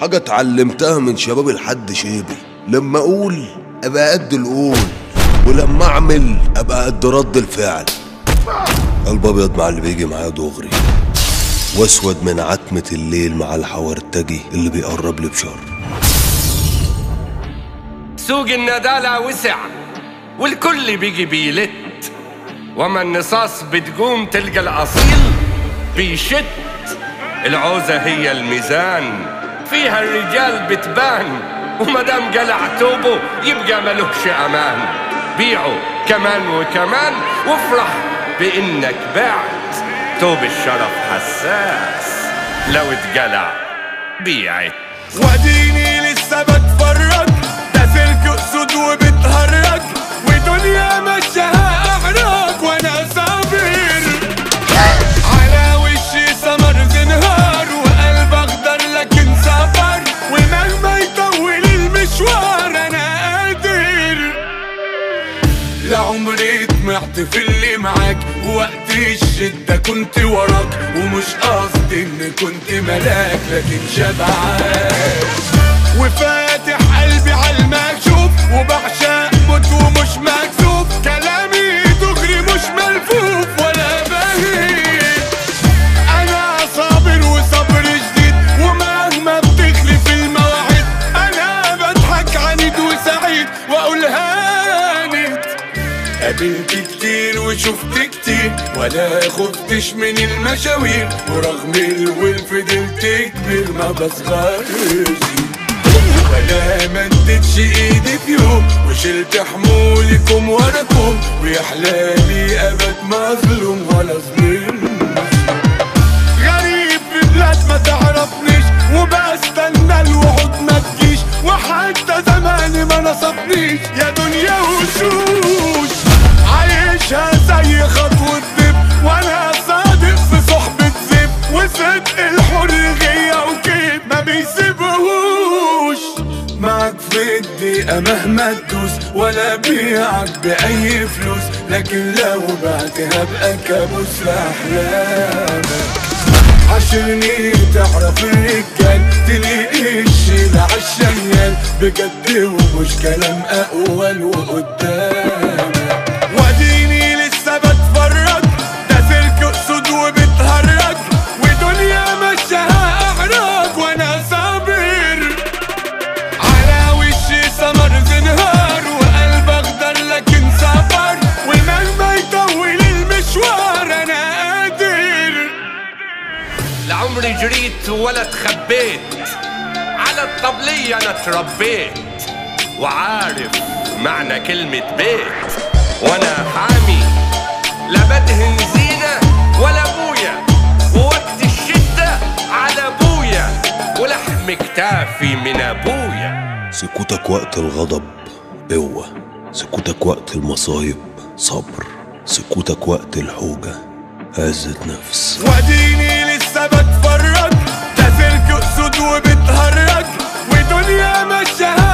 حاجة اتعلمتها من شباب الحد شيبي لما اقول ابقى قد القول ولما اعمل ابقى قد رد الفعل قلب ابيض مع اللي بيجي معايا دغري واسود من عتمة الليل مع الحورتجي اللي بيقرب لي بشر سوق الندالة وسع والكل بيجي بيلت وما النصاص بتقوم تلقى الأصيل بيشت العوزة هي الميزان فيها الرجال بتبان ومدام قلع توبه يبقى ملكش أمان بيعه كمان وكمان وافرح بإنك بعت توب الشرف حساس لو اتقلع بيعت واديني لسه بتفرج ده سلك اسود وبتهرج ودنيا مشاها اعراج وانا صابر على وشي سمر زنهار وقلب اخضر لكن سفر ومهما يطول المشوار انا قادر لعمري طمعت في اللي معاك وقت الشدة كنت وراك ومش قصدي ان كنت ملاك لكن شبعان وفاتح قلبي على المكشوف وبعشق موت ومش مكسوف كلامي دغري مش ملفوف ولا باهي انا صابر وصبر جديد ومهما بتخلف المواعيد انا بضحك عنيد وسعيد واقول هانت قابلت كتير وشفت كتير ولا خفتش من المشاوير ورغم الول فضلت كبير ما بصغرش ولا مدتش ايدي في يوم وشلت حمولكم وراكم ويا حلالي ابد مظلوم ولا ظلم غريب في بلاد ما تعرفنيش وبستنى الوعود ما تجيش وحتى زماني ما نصفنيش يا دنيا وشوش عايشها زي خطوة دب وانا صادق في صحبة زب وصدق الحرية وكيد ما بيسيبهوش معك في الدقيقة مهما تدوس ولا بيعك بأي فلوس لكن لو بعتها بقى كابوس في أحلامك عشرني تعرف الرجال تلاقي الشيل عالشيال بجد ومش كلام اقوال وقدام واديني لسه بتفرج ده سلك اسود وبتهرج ودنيا مشاها اعراج وانا صابر على وشي سمر زنهار وقلب اخضر لكن سفر ومهما يطول المشوار انا قادر لعمري جريت ولا تخبيت على الطبلية أنا اتربيت وعارف معنى كلمة بيت وأنا حامي لا بدهن زينة ولا بويا ووقت الشدة على بويا ولحم كتافي من أبويا سكوتك وقت الغضب قوة سكوتك وقت المصايب صبر سكوتك وقت الحوجة عزة نفس واديني لسه بتفرج ده سلك اسود وبتهرج ودنيا مشاها